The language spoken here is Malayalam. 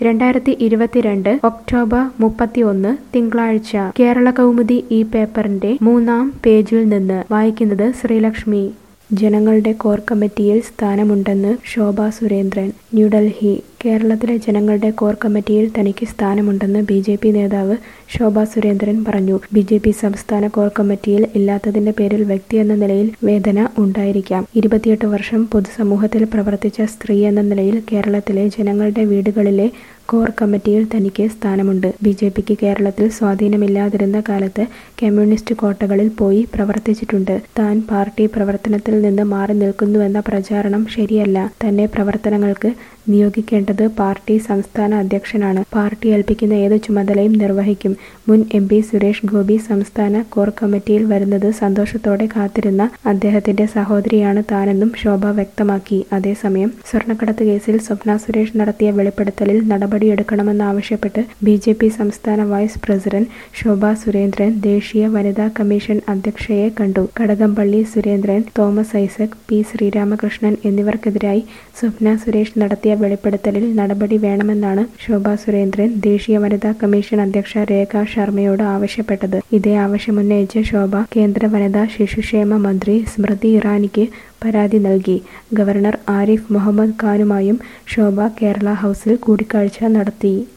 രണ്ടായിരത്തി ഇരുപത്തിരണ്ട് ഒക്ടോബർ മുപ്പത്തിയൊന്ന് തിങ്കളാഴ്ച കേരള കൗമുദി ഈ പേപ്പറിന്റെ മൂന്നാം പേജിൽ നിന്ന് വായിക്കുന്നത് ശ്രീലക്ഷ്മി ജനങ്ങളുടെ കോർ കമ്മിറ്റിയിൽ സ്ഥാനമുണ്ടെന്ന് ശോഭ സുരേന്ദ്രൻ ന്യൂഡൽഹി കേരളത്തിലെ ജനങ്ങളുടെ കോർ കമ്മിറ്റിയിൽ തനിക്ക് സ്ഥാനമുണ്ടെന്ന് ബി ജെ പി നേതാവ് ശോഭ സുരേന്ദ്രൻ പറഞ്ഞു ബി ജെ പി സംസ്ഥാന കോർ കമ്മിറ്റിയിൽ ഇല്ലാത്തതിന്റെ പേരിൽ വ്യക്തി എന്ന നിലയിൽ വേദന ഉണ്ടായിരിക്കാം ഇരുപത്തിയെട്ട് വർഷം പൊതുസമൂഹത്തിൽ പ്രവർത്തിച്ച സ്ത്രീ എന്ന നിലയിൽ കേരളത്തിലെ ജനങ്ങളുടെ വീടുകളിലെ കോർ കമ്മിറ്റിയിൽ തനിക്ക് സ്ഥാനമുണ്ട് ബി ജെ പിക്ക് കേരളത്തിൽ സ്വാധീനമില്ലാതിരുന്ന കാലത്ത് കമ്മ്യൂണിസ്റ്റ് കോട്ടകളിൽ പോയി പ്രവർത്തിച്ചിട്ടുണ്ട് താൻ പാർട്ടി പ്രവർത്തനത്തിൽ നിന്ന് മാറി നിൽക്കുന്നുവെന്ന പ്രചാരണം ശരിയല്ല തന്നെ പ്രവർത്തനങ്ങൾക്ക് നിയോഗിക്കേണ്ടത് പാർട്ടി സംസ്ഥാന അധ്യക്ഷനാണ് പാർട്ടി ഏൽപ്പിക്കുന്ന ഏത് ചുമതലയും നിർവഹിക്കും മുൻ എം പി സുരേഷ് ഗോപി സംസ്ഥാന കോർ കമ്മിറ്റിയിൽ വരുന്നത് സന്തോഷത്തോടെ കാത്തിരുന്ന അദ്ദേഹത്തിന്റെ സഹോദരിയാണ് താനെന്നും ശോഭ വ്യക്തമാക്കി അതേസമയം സ്വർണ്ണക്കടത്ത് കേസിൽ സ്വപ്ന സുരേഷ് നടത്തിയ വെളിപ്പെടുത്തലിൽ നടപടിയെടുക്കണമെന്നാവശ്യപ്പെട്ട് ബി ജെ പി സംസ്ഥാന വൈസ് പ്രസിഡന്റ് ശോഭ സുരേന്ദ്രൻ ദേശീയ വനിതാ കമ്മീഷൻ അധ്യക്ഷയെ കണ്ടു കടകംപള്ളി സുരേന്ദ്രൻ തോമസ് ഐസക് പി ശ്രീരാമകൃഷ്ണൻ എന്നിവർക്കെതിരായി സ്വപ്ന സുരേഷ് നടത്തിയ വെളിപ്പെടുത്തലിൽ നടപടി വേണമെന്നാണ് ശോഭ സുരേന്ദ്രൻ ദേശീയ വനിതാ കമ്മീഷൻ അധ്യക്ഷ രേഖ ശർമ്മയോട് ആവശ്യപ്പെട്ടത് ഇതേ ആവശ്യമുന്നയിച്ച് ശോഭ കേന്ദ്ര വനിതാ ശിശുക്ഷേമ മന്ത്രി സ്മൃതി ഇറാനിക്ക് പരാതി നൽകി ഗവർണർ ആരിഫ് മുഹമ്മദ് ഖാനുമായും ശോഭ കേരള ഹൗസിൽ കൂടിക്കാഴ്ച നടത്തി